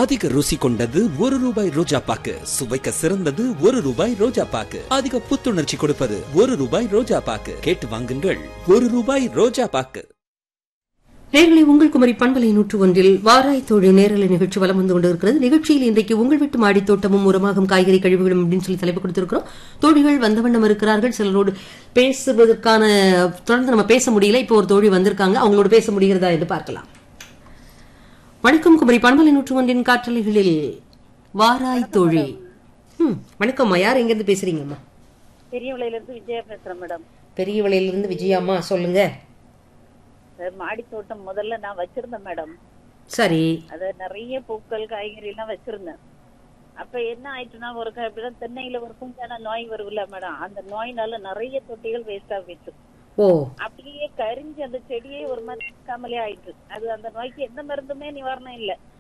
அதிக ருசி கொண்டது ஒரு ரூபாய் ரோஜா பாக்கு சுவைக்க சிறந்தது ஒரு ரூபாய் ரோஜா பாக்கு அதிக புத்துணர்ச்சி கொடுப்பது ஒரு ரூபாய் ரோஜா பாக்கு கேட்டு வாங்குங்கள் ஒரு ரூபாய் ரோஜா பாக்கு நேர்களை உங்கள் குமரி பண்பலை நூற்று ஒன்றில் வாராய் தொழில் நேரலை நிகழ்ச்சி வலம் வந்து கொண்டிருக்கிறது நிகழ்ச்சியில் இன்றைக்கு உங்கள் வீட்டு மாடித் தோட்டமும் உரமாகும் காய்கறி கழிவுகளும் அப்படின்னு சொல்லி தலைப்பு கொடுத்திருக்கிறோம் தோழிகள் வந்த வண்ணம் இருக்கிறார்கள் சிலரோடு பேசுவதற்கான தொடர்ந்து நம்ம பேச முடியல இப்போ ஒரு தோழி வந்திருக்காங்க அவங்களோட பேச முடிகிறதா என்று பார்க்கலாம் வணக்கம் குமரி பண்பலை நூற்று ஒன்றின் காற்றலைகளில் வாராய் தோழி ம் வணக்கம்மா யார் எங்கிருந்து பேசுறீங்கம்மா பெரியவளையில இருந்து விஜயா பேசுறேன் மேடம் பெரிய விலையிலிருந்து விஜயாம்மா சொல்லுங்க மாடி தோட்டம் முதல்ல நான் வச்சிருந்தேன் மேடம் சரி அத நிறைய பூக்கள் காய்கறி எல்லாம் வச்சிருந்தேன் அப்ப என்ன ஆயிட்டுனா ஒரு க- இப்படிதான் தென்னையில ஒரு குஞ்சான நோய் வரும்ல மேடம் அந்த நோயினால நிறைய தொட்டிகள் வேஸ்டா போயிட்டு ஓ அப்படியே கரிஞ்சு அந்த செடியே ஒரு மாதிரி காமலே ஆயிட்டு அது அந்த நோய்க்கு எந்த மருந்துமே நிவாரணம் இல்ல